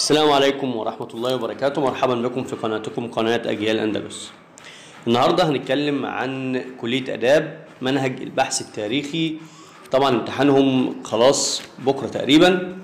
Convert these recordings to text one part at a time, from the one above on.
السلام عليكم ورحمة الله وبركاته مرحبا بكم في قناتكم قناة أجيال أندلس النهاردة هنتكلم عن كلية آداب منهج البحث التاريخي طبعا امتحانهم خلاص بكرة تقريبا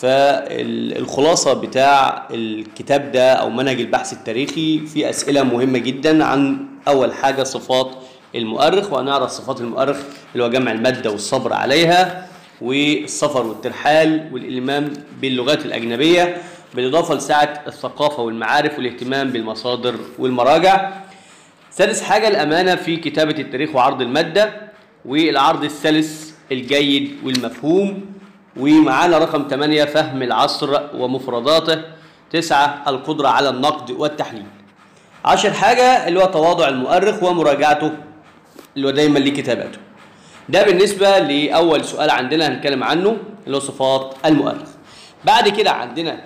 فالخلاصة بتاع الكتاب ده أو منهج البحث التاريخي في أسئلة مهمة جدا عن أول حاجة صفات المؤرخ وهنعرف صفات المؤرخ اللي هو جمع المادة والصبر عليها والسفر والترحال والإلمام باللغات الأجنبية بالإضافة لسعة الثقافة والمعارف والاهتمام بالمصادر والمراجع سادس حاجة الأمانة في كتابة التاريخ وعرض المادة والعرض الثالث الجيد والمفهوم ومعانا رقم 8 فهم العصر ومفرداته تسعة القدرة على النقد والتحليل عشر حاجة اللي هو تواضع المؤرخ ومراجعته اللي هو دايما ليه كتاباته ده بالنسبة لأول سؤال عندنا هنتكلم عنه اللي هو صفات المؤرخ بعد كده عندنا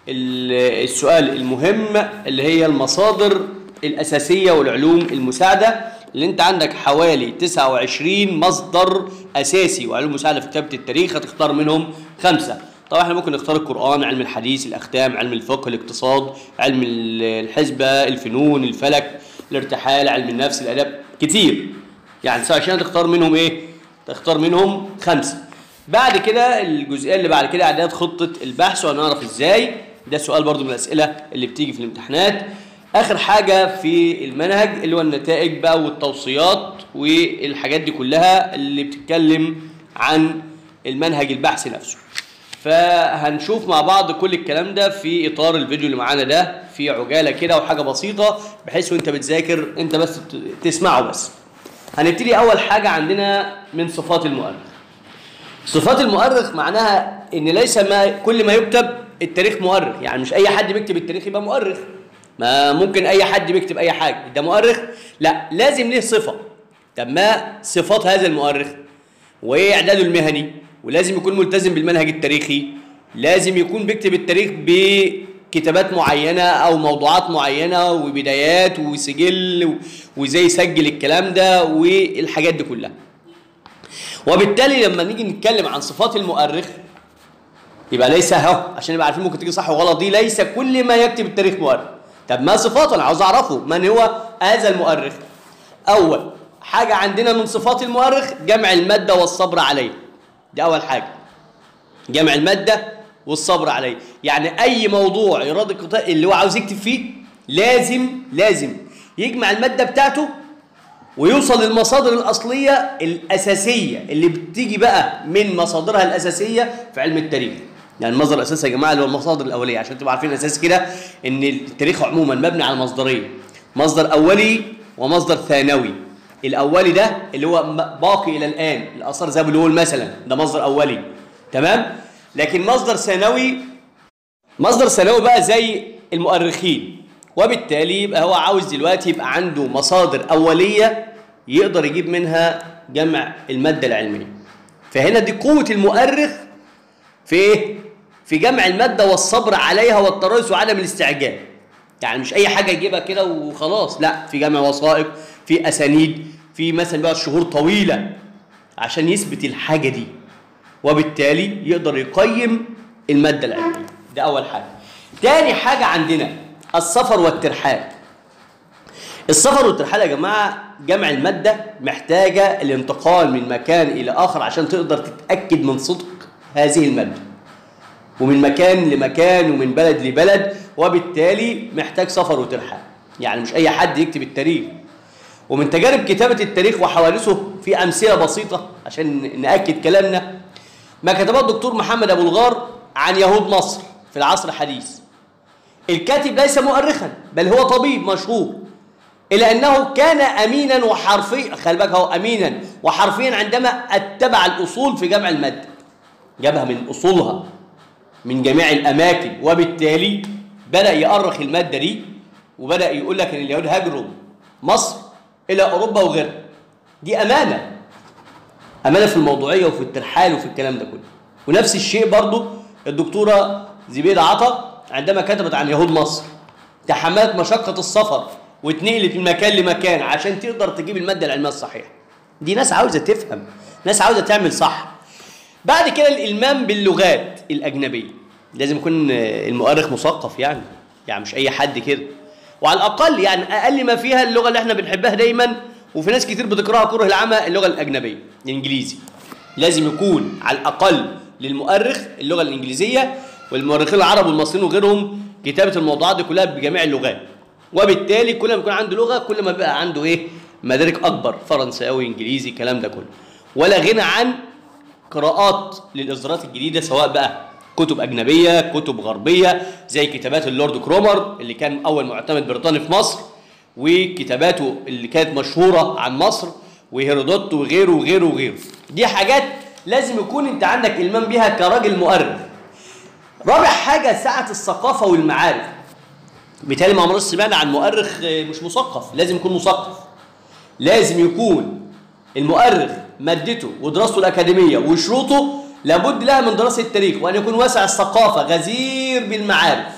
السؤال المهم اللي هي المصادر الأساسية والعلوم المساعدة اللي انت عندك حوالي 29 مصدر أساسي وعلوم مساعدة في كتابة التاريخ هتختار منهم خمسة طبعا احنا ممكن نختار القرآن علم الحديث الأختام علم الفقه الاقتصاد علم الحسبة الفنون الفلك الارتحال علم النفس الأدب كتير يعني 29 تختار منهم ايه تختار منهم خمسة بعد كده الجزئيه اللي بعد كده اعداد خطه البحث وهنعرف ازاي ده سؤال برضو من الاسئله اللي بتيجي في الامتحانات اخر حاجه في المنهج اللي هو النتائج بقى والتوصيات والحاجات دي كلها اللي بتتكلم عن المنهج البحثي نفسه فهنشوف مع بعض كل الكلام ده في اطار الفيديو اللي معانا ده في عجاله كده وحاجه بسيطه بحيث وانت بتذاكر انت بس تسمعه بس هنبتدي اول حاجه عندنا من صفات المؤرخ صفات المؤرخ معناها ان ليس ما كل ما يكتب التاريخ مؤرخ يعني مش اي حد بيكتب التاريخ يبقى مؤرخ ما ممكن اي حد بيكتب اي حاجه ده مؤرخ لا لازم ليه صفه طب ما صفات هذا المؤرخ وايه اعداده المهني ولازم يكون ملتزم بالمنهج التاريخي لازم يكون بيكتب التاريخ بكتابات معينه او موضوعات معينه وبدايات وسجل وازاي يسجل الكلام ده والحاجات دي كلها وبالتالي لما نيجي نتكلم عن صفات المؤرخ يبقى ليس اهو عشان نبقى عارفين ممكن تيجي صح وغلط دي ليس كل ما يكتب التاريخ مؤرخ طب ما صفاته انا عاوز اعرفه من هو هذا المؤرخ اول حاجه عندنا من صفات المؤرخ جمع الماده والصبر عليه دي اول حاجه جمع الماده والصبر عليه يعني اي موضوع يراد القطاع اللي هو عاوز يكتب فيه لازم لازم يجمع الماده بتاعته ويوصل للمصادر الأصلية الأساسية اللي بتيجي بقى من مصادرها الأساسية في علم التاريخ يعني المصدر الأساسي يا جماعة اللي هو المصادر الأولية عشان تبقوا عارفين الأساس كده إن التاريخ عموما مبني على مصدرين مصدر أولي ومصدر ثانوي الأولي ده اللي هو باقي إلى الآن الآثار ذهب الأول مثلا ده مصدر أولي تمام لكن مصدر ثانوي مصدر ثانوي بقى زي المؤرخين وبالتالي يبقى هو عاوز دلوقتي يبقى عنده مصادر أولية يقدر يجيب منها جمع المادة العلمية فهنا دي قوة المؤرخ في ايه؟ في جمع المادة والصبر عليها والتريث وعدم الاستعجال يعني مش أي حاجة يجيبها كده وخلاص لا في جمع وثائق في أسانيد في مثلا بقى شهور طويلة عشان يثبت الحاجة دي وبالتالي يقدر يقيم المادة العلمية ده أول حاجة تاني حاجة عندنا السفر والترحال السفر والترحال يا جماعة جمع المادة محتاجة الانتقال من مكان إلى آخر عشان تقدر تتأكد من صدق هذه المادة ومن مكان لمكان ومن بلد لبلد وبالتالي محتاج سفر وترحال يعني مش أي حد يكتب التاريخ ومن تجارب كتابة التاريخ وحوادثه في أمثلة بسيطة عشان نأكد كلامنا ما كتبه الدكتور محمد أبو الغار عن يهود مصر في العصر الحديث الكاتب ليس مؤرخا بل هو طبيب مشهور إلا أنه كان أمينا وحرفيا خلي بالك هو أمينا وحرفيا عندما اتبع الأصول في جمع المادة جابها من أصولها من جميع الأماكن وبالتالي بدأ يأرخ المادة دي وبدأ يقول لك إن اليهود هاجروا مصر إلى أوروبا وغيرها دي أمانة أمانة في الموضوعية وفي الترحال وفي الكلام ده كله ونفس الشيء برضو الدكتورة زبيدة عطا عندما كتبت عن يهود مصر تحملت مشقة السفر واتنقلت من مكان لمكان عشان تقدر تجيب المادة العلمية الصحيحة دي ناس عاوزة تفهم ناس عاوزة تعمل صح بعد كده الإلمام باللغات الأجنبية لازم يكون المؤرخ مثقف يعني يعني مش اي حد كده وعلى الاقل يعني اقل ما فيها اللغه اللي احنا بنحبها دايما وفي ناس كتير بتكرهها كره العمى اللغه الاجنبيه الانجليزي لازم يكون على الاقل للمؤرخ اللغه الانجليزيه والمؤرخين العرب والمصريين وغيرهم كتابه الموضوعات دي كلها بجميع اللغات وبالتالي كل ما يكون عنده لغه كل ما بقى عنده ايه مدارك اكبر فرنساوي انجليزي الكلام ده كله ولا غنى عن قراءات للاصدارات الجديده سواء بقى كتب اجنبيه كتب غربيه زي كتابات اللورد كرومر اللي كان اول معتمد بريطاني في مصر وكتاباته اللي كانت مشهوره عن مصر وهيرودوت وغيره وغيره وغيره دي حاجات لازم يكون انت عندك المام بيها كراجل مؤرخ رابع حاجه سعه الثقافه والمعارف بالتالي ما عمرنا سمعنا عن مؤرخ مش مثقف لازم يكون مثقف لازم يكون المؤرخ مادته ودراسته الأكاديمية وشروطه لابد لها من دراسة التاريخ وأن يكون واسع الثقافة غزير بالمعارف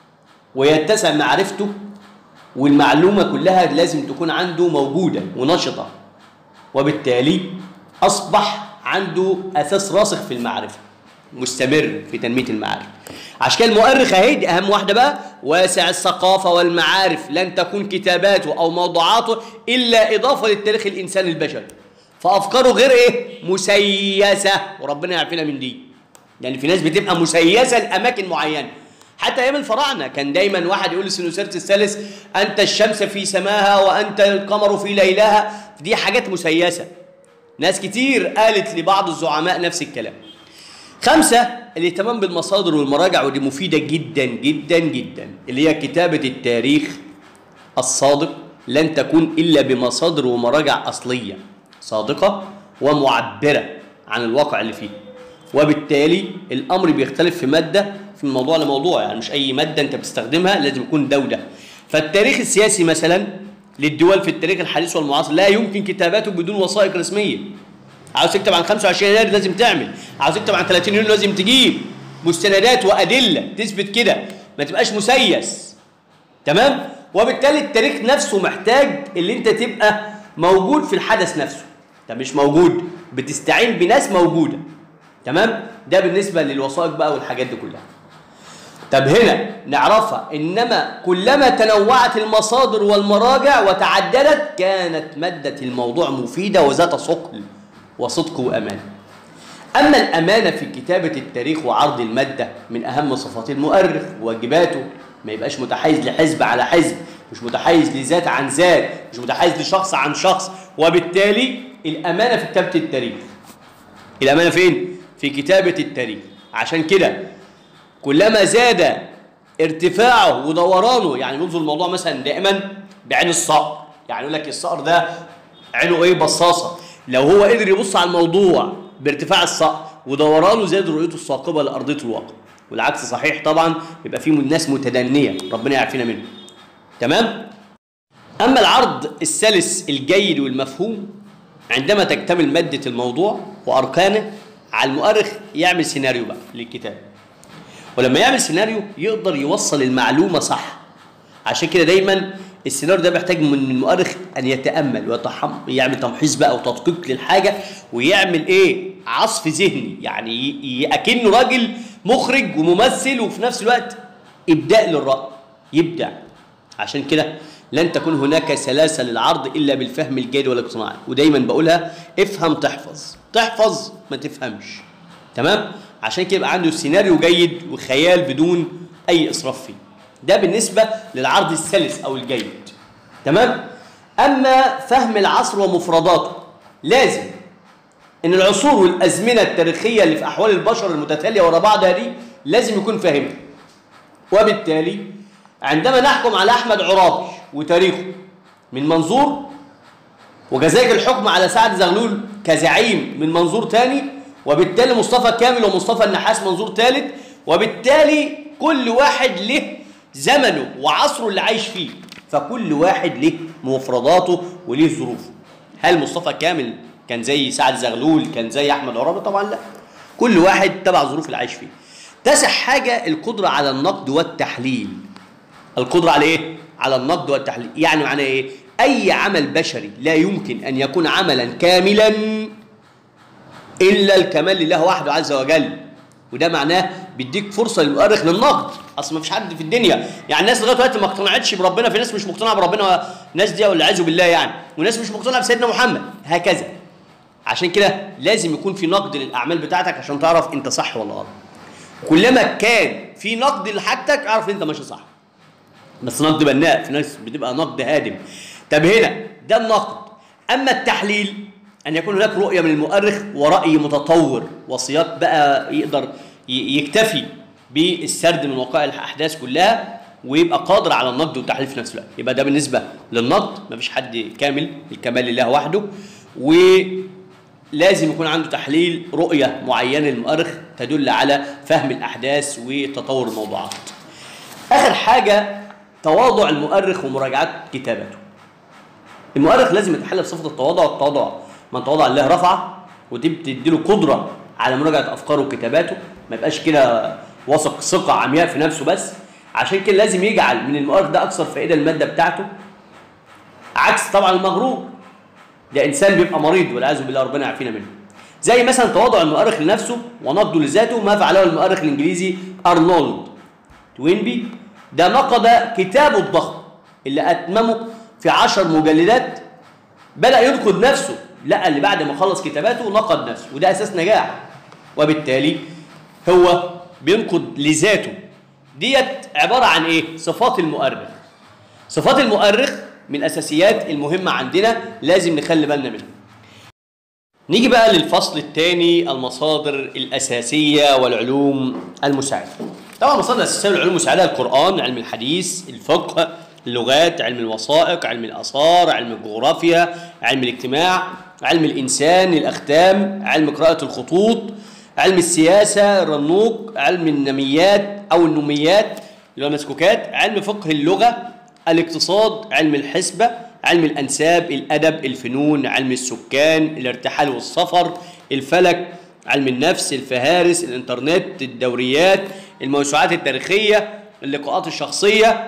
ويتسع معرفته والمعلومة كلها لازم تكون عنده موجودة ونشطة وبالتالي أصبح عنده أساس راسخ في المعرفة مستمر في تنمية المعارف عشان كده المؤرخ اهي دي اهم واحده بقى واسع الثقافه والمعارف لن تكون كتاباته او موضوعاته الا اضافه للتاريخ الانساني البشري فافكاره غير ايه مسيسه وربنا يعافينا من دي يعني في ناس بتبقى مسيسه لاماكن معينه حتى ايام الفراعنه كان دايما واحد يقول لسينوسيرت الثالث انت الشمس في سماها وانت القمر في ليلها دي حاجات مسيسه ناس كتير قالت لبعض الزعماء نفس الكلام خمسة الاهتمام بالمصادر والمراجع ودي مفيدة جدا جدا جدا اللي هي كتابة التاريخ الصادق لن تكون إلا بمصادر ومراجع أصلية صادقة ومعبرة عن الواقع اللي فيه وبالتالي الأمر بيختلف في مادة في موضوع لموضوع يعني مش أي مادة أنت بتستخدمها لازم يكون ده وده فالتاريخ السياسي مثلا للدول في التاريخ الحديث والمعاصر لا يمكن كتابته بدون وثائق رسميه عاوز تكتب عن 25 يناير لازم تعمل عاوز تكتب عن 30 يونيو لازم تجيب مستندات وادله تثبت كده ما تبقاش مسيس تمام وبالتالي التاريخ نفسه محتاج اللي انت تبقى موجود في الحدث نفسه انت مش موجود بتستعين بناس موجوده تمام ده بالنسبه للوثائق بقى والحاجات دي كلها طب هنا نعرفها انما كلما تنوعت المصادر والمراجع وتعددت كانت ماده الموضوع مفيده وذات ثقل وصدق وأمانة أما الأمانة في كتابة التاريخ وعرض المادة من أهم صفات المؤرخ وواجباته ما يبقاش متحيز لحزب على حزب مش متحيز لذات عن ذات مش متحيز لشخص عن شخص وبالتالي الأمانة في كتابة التاريخ الأمانة فين؟ في كتابة التاريخ عشان كده كلما زاد ارتفاعه ودورانه يعني ننظر الموضوع مثلا دائما بعين الصقر يعني يقول لك الصقر ده عينه ايه بصاصه لو هو قدر يبص على الموضوع بارتفاع الصقر ودورانه زاد رؤيته الثاقبه لارضيه الواقع والعكس صحيح طبعا يبقى في ناس متدنيه ربنا يعافينا منه تمام اما العرض السلس الجيد والمفهوم عندما تكتمل ماده الموضوع واركانه على المؤرخ يعمل سيناريو بقى للكتاب ولما يعمل سيناريو يقدر يوصل المعلومه صح عشان كده دايما السيناريو ده محتاج من المؤرخ ان يتامل ويتحم يعمل تمحيص بقى وتدقيق للحاجه ويعمل ايه عصف ذهني يعني اكنه راجل مخرج وممثل وفي نفس الوقت ابداء للراي يبدع عشان كده لن تكون هناك سلاسه للعرض الا بالفهم الجيد والاقتناعي ودايما بقولها افهم تحفظ تحفظ ما تفهمش تمام عشان كده يبقى عنده سيناريو جيد وخيال بدون اي اسراف فيه ده بالنسبة للعرض السلس أو الجيد تمام؟ أما فهم العصر ومفرداته لازم إن العصور والأزمنة التاريخية اللي في أحوال البشر المتتالية ورا بعضها دي لازم يكون فاهمها وبالتالي عندما نحكم على أحمد عرابي وتاريخه من منظور وكذلك الحكم على سعد زغلول كزعيم من منظور تاني وبالتالي مصطفى كامل ومصطفى النحاس منظور ثالث وبالتالي كل واحد له زمنه وعصره اللي عايش فيه فكل واحد له مفرداته وليه ظروفه هل مصطفى كامل كان زي سعد زغلول كان زي احمد عرابي طبعا لا كل واحد تبع ظروف اللي عايش فيه تاسع حاجه القدره على النقد والتحليل القدره على ايه على النقد والتحليل يعني معناه ايه اي عمل بشري لا يمكن ان يكون عملا كاملا الا الكمال لله وحده عز وجل وده معناه بيديك فرصه للمؤرخ للنقد اصل ما فيش حد في الدنيا يعني الناس لغايه دلوقتي ما اقتنعتش بربنا في ناس مش مقتنعه بربنا الناس دي والعياذ بالله يعني وناس مش مقتنعه بسيدنا محمد هكذا عشان كده لازم يكون في نقد للاعمال بتاعتك عشان تعرف انت صح ولا غلط كلما كان في نقد لحاجتك اعرف انت ماشي صح بس نقد بناء في ناس بتبقى نقد هادم طب هنا ده النقد اما التحليل ان يكون هناك رؤيه من المؤرخ وراي متطور وصيات بقى يقدر ي- يكتفي بالسرد من وقائع الاحداث كلها ويبقى قادر على النقد والتحليل في نفس الوقت يبقى ده بالنسبه للنقد مفيش حد كامل الكمال لله وحده ولازم يكون عنده تحليل رؤيه معينه للمؤرخ تدل على فهم الاحداث وتطور الموضوعات اخر حاجه تواضع المؤرخ ومراجعات كتابته المؤرخ لازم يتحلى بصفه التواضع والتواضع من تواضع لله رفعه ودي بتديله قدره على مراجعه افكاره وكتاباته ما يبقاش كده واثق ثقه عمياء في نفسه بس عشان كده لازم يجعل من المؤرخ ده اكثر فائده للماده بتاعته عكس طبعا المغرور ده انسان بيبقى مريض والعياذ بالله ربنا يعافينا منه زي مثلا تواضع المؤرخ لنفسه ونقده لذاته ما فعله المؤرخ الانجليزي ارنولد توينبي ده نقد كتابه الضخم اللي اتممه في عشر مجلدات بدا ينقد نفسه لقى اللي بعد ما خلص كتاباته نقد نفسه وده اساس نجاح وبالتالي هو بينقد لذاته ديت عباره عن ايه صفات المؤرخ صفات المؤرخ من الاساسيات المهمه عندنا لازم نخلي بالنا منها نيجي بقى للفصل الثاني المصادر الأساسية والعلوم المساعدة طبعا المصادر الأساسية والعلوم المساعدة القرآن علم الحديث الفقه اللغات علم الوثائق علم الآثار علم الجغرافيا علم الاجتماع علم الإنسان الأختام علم قراءة الخطوط علم السياسة الرنوق علم النميات أو النميات اللي هو المسكوكات علم فقه اللغة الاقتصاد علم الحسبة علم الأنساب الأدب الفنون علم السكان الارتحال والسفر الفلك علم النفس الفهارس الإنترنت الدوريات الموسوعات التاريخية اللقاءات الشخصية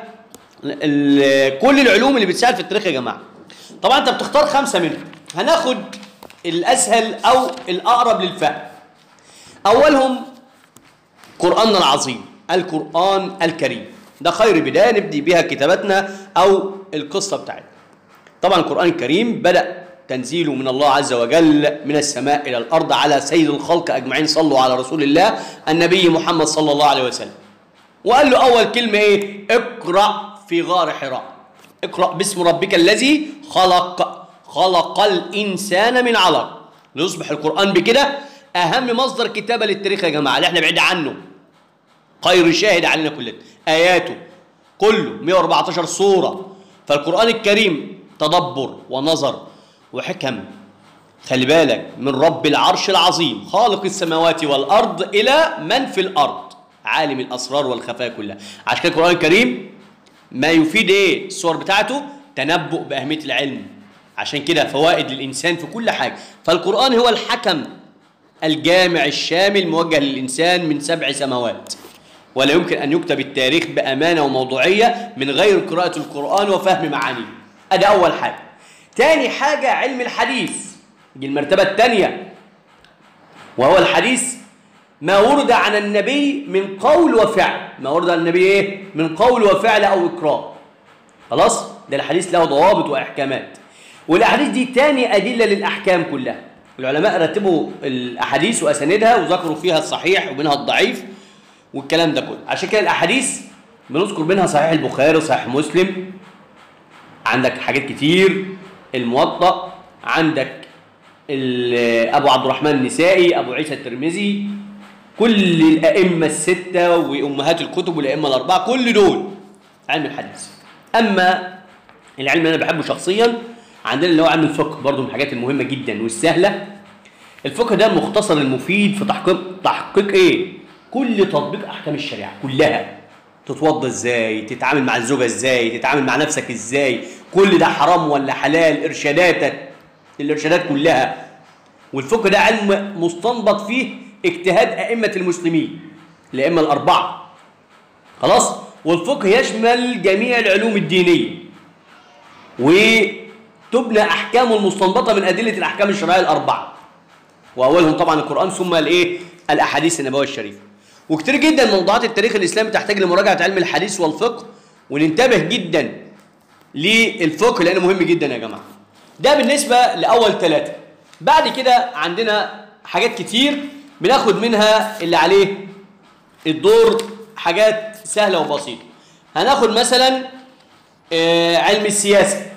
ال- كل العلوم اللي بتساعد في التاريخ يا جماعة طبعا أنت بتختار خمسة منهم هناخد الأسهل أو الأقرب للفهم أولهم قرآننا العظيم القرآن الكريم ده خير بداية نبدي بها كتابتنا أو القصة بتاعتنا طبعا القرآن الكريم بدأ تنزيله من الله عز وجل من السماء إلى الأرض على سيد الخلق أجمعين صلوا على رسول الله النبي محمد صلى الله عليه وسلم وقال له أول كلمة إيه اقرأ في غار حراء اقرأ باسم ربك الذي خلق خلق الإنسان من علق ليصبح القرآن بكده أهم مصدر كتابة للتاريخ يا جماعة اللي احنا بعيد عنه خير شاهد علينا كلنا آياته كله 114 سورة فالقرآن الكريم تدبر ونظر وحكم خلي بالك من رب العرش العظيم خالق السماوات والأرض إلى من في الأرض عالم الأسرار والخفايا كلها عشان كده القرآن الكريم ما يفيد إيه الصور بتاعته تنبؤ بأهمية العلم عشان كده فوائد للإنسان في كل حاجة فالقرآن هو الحكم الجامع الشامل موجه للإنسان من سبع سماوات ولا يمكن أن يكتب التاريخ بأمانة وموضوعية من غير قراءة القرآن وفهم معانيه أدي أول حاجة تاني حاجة علم الحديث دي المرتبة الثانية وهو الحديث ما ورد عن النبي من قول وفعل ما ورد عن النبي ايه من قول وفعل او اقرار خلاص ده الحديث له ضوابط واحكامات والاحاديث دي تاني ادله للاحكام كلها العلماء رتبوا الاحاديث واساندها وذكروا فيها الصحيح ومنها الضعيف والكلام ده كله عشان كده الاحاديث بنذكر منها صحيح البخاري وصحيح مسلم عندك حاجات كتير الموطأ عندك ال- ابو عبد الرحمن النسائي ابو عيسى الترمذي كل الائمه السته وامهات الكتب والائمه الاربعه كل دول علم الحديث اما العلم اللي انا بحبه شخصيا عندنا اللي هو علم الفقه برضه من الحاجات المهمه جدا والسهله الفقه ده المختصر المفيد في تحقيق تحقيق ايه كل تطبيق احكام الشريعه كلها تتوضى ازاي تتعامل مع الزوجه ازاي تتعامل مع نفسك ازاي كل ده حرام ولا حلال ارشاداتك الارشادات كلها والفقه ده علم مستنبط فيه اجتهاد ائمه المسلمين الائمه الاربعه خلاص والفقه يشمل جميع العلوم الدينيه وتبنى احكامه المستنبطه من ادله الاحكام الشرعيه الاربعه واولهم طبعا القران ثم الايه الاحاديث النبويه الشريفه وكتير جدا من موضوعات التاريخ الاسلامي تحتاج لمراجعه علم الحديث والفقه وننتبه جدا للفقه لانه مهم جدا يا جماعه ده بالنسبه لاول ثلاثه بعد كده عندنا حاجات كتير بناخد منها اللي عليه الدور حاجات سهله وبسيطه هناخد مثلا آه، علم السياسه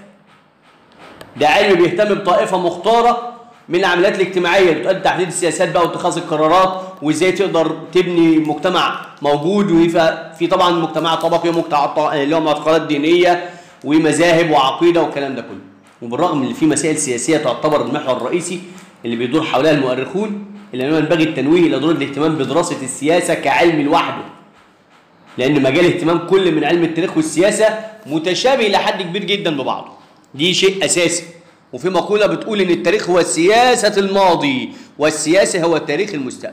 ده علم بيهتم بطائفه مختاره من العمليات الاجتماعيه اللي بتؤدي تحديد السياسات بقى واتخاذ القرارات وازاي تقدر تبني مجتمع موجود وفي في طبعا مجتمع طبقي ومجتمع اللي هو معتقدات دينيه ومذاهب وعقيده والكلام ده كله وبالرغم ان في مسائل سياسيه تعتبر المحور الرئيسي اللي بيدور حولها المؤرخون الا انه ينبغي التنويه الى ضروره الاهتمام بدراسه السياسه كعلم لوحده لان مجال اهتمام كل من علم التاريخ والسياسه متشابه الى حد كبير جدا ببعضه دي شيء اساسي وفي مقوله بتقول ان التاريخ هو سياسه الماضي والسياسه هو تاريخ المستقبل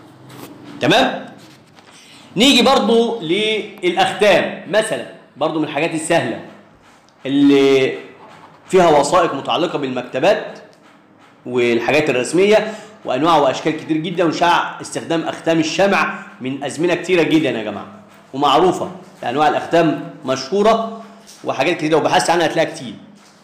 تمام نيجي برضو للاختام مثلا برضو من الحاجات السهله اللي فيها وثائق متعلقه بالمكتبات والحاجات الرسميه وانواع واشكال كتير جدا وشاع استخدام اختام الشمع من ازمنه كتيره جدا يا جماعه ومعروفه انواع الاختام مشهوره وحاجات كتيره وبحثت عنها هتلاقيها كتير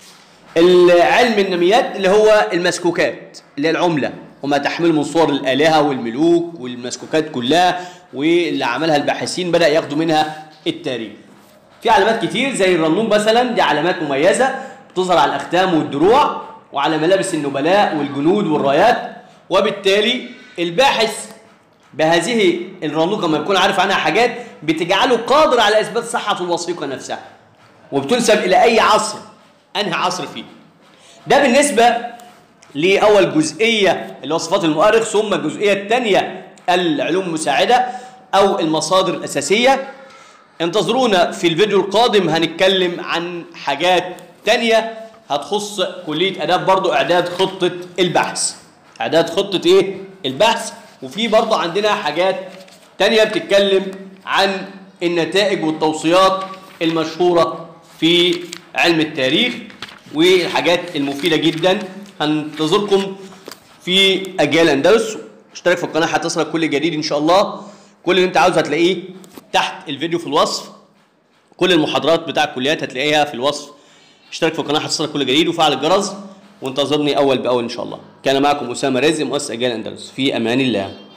العلم النميات اللي هو المسكوكات اللي هي العمله وما تحمله من صور الالهه والملوك والمسكوكات كلها واللي عملها الباحثين بدا ياخدوا منها التاريخ في علامات كتير زي الرنوم مثلا دي علامات مميزه بتظهر على الاختام والدروع وعلى ملابس النبلاء والجنود والرايات وبالتالي الباحث بهذه الرنوقه لما بيكون عارف عنها حاجات بتجعله قادر على اثبات صحه الوثيقه نفسها وبتنسب الى اي عصر انهي عصر فيه ده بالنسبه لاول جزئيه اللي هو صفات المؤرخ ثم الجزئيه الثانيه العلوم المساعده او المصادر الاساسيه انتظرونا في الفيديو القادم هنتكلم عن حاجات تانية هتخص كلية آداب برضو إعداد خطة البحث إعداد خطة إيه؟ البحث وفي برضو عندنا حاجات تانية بتتكلم عن النتائج والتوصيات المشهورة في علم التاريخ والحاجات المفيدة جدا هننتظركم في أجيال أندلس اشترك في القناة هتصلك كل جديد إن شاء الله كل اللي أنت عاوزه هتلاقيه تحت الفيديو في الوصف كل المحاضرات بتاع الكليات هتلاقيها في الوصف اشترك في القناه هتصلك كل جديد وفعل الجرس وانتظرني اول باول ان شاء الله كان معكم اسامه رزق مؤسس اجيال اندلس في امان الله